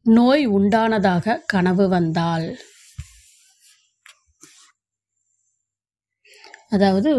நோய் உண்டானதாக கனவு வந்தால் அதாவது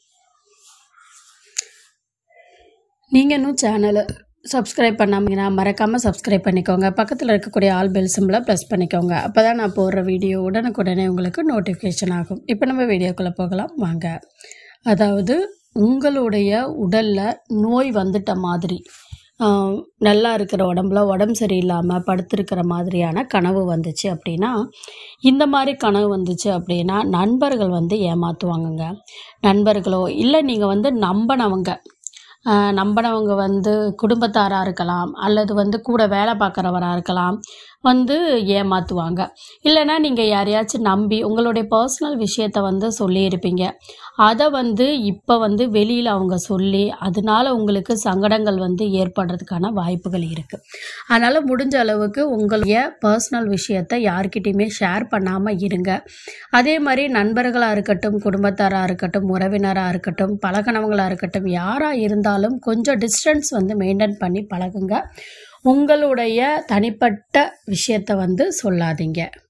நீங்கள் இன்னும் சேனலை சப்ஸ்கிரைப் பண்ணாமீங்கன்னா மறக்காமல் சப்ஸ்கிரைப் பண்ணிக்கோங்க பக்கத்தில் இருக்கக்கூடிய ஆல் பெல் சிம்பிளை ப்ரெஸ் பண்ணிக்கோங்க அப்போ தான் நான் போடுற வீடியோ உடனுக்குடனே உங்களுக்கு நோட்டிஃபிகேஷன் ஆகும் இப்போ நம்ம வீடியோக்குள்ளே போகலாம் வாங்க அதாவது உங்களுடைய உடலில் நோய் வந்துட்ட மாதிரி ஆஹ், நல்லா இருக்கிற உடம்புல உடம்பு சரியில்லாமல் படுத்திருக்கிற மாதிரியான கனவு வந்துச்சு அப்படின்னா இந்த மாதிரி கனவு வந்துச்சு அப்படின்னா நண்பர்கள் வந்து ஏமாற்றுவாங்கங்க நண்பர்களோ இல்லை நீங்கள் வந்து நம்பினவங்க ஆஹ் நம்பினவங்க வந்து குடும்பத்தாராக இருக்கலாம் அல்லது வந்து கூட வேலை பார்க்குறவராக இருக்கலாம் வந்து ஏமாற்றுவாங்க இல்லைன்னா நீங்கள் யாரையாச்சும் நம்பி உங்களுடைய பர்சனல் விஷயத்த வந்து சொல்லியிருப்பீங்க அதை வந்து இப்போ வந்து வெளியில் அவங்க சொல்லி அதனால உங்களுக்கு சங்கடங்கள் வந்து ஏற்படுறதுக்கான வாய்ப்புகள் இருக்குது அதனால் முடிஞ்ச அளவுக்கு உங்களுடைய பர்சனல் விஷயத்த யார்கிட்டயுமே ஷேர் பண்ணாமல் இருங்க அதே மாதிரி நண்பர்களாக இருக்கட்டும் குடும்பத்தாராக இருக்கட்டும் உறவினராக இருக்கட்டும் பழகினவங்களாக இருக்கட்டும் யாராக இருந்தாலும் கொஞ்சம் டிஸ்டன்ஸ் வந்து மெயின்டைன் பண்ணி பழகுங்க உங்களுடைய தனிப்பட்ட விஷயத்தை வந்து சொல்லாதீங்க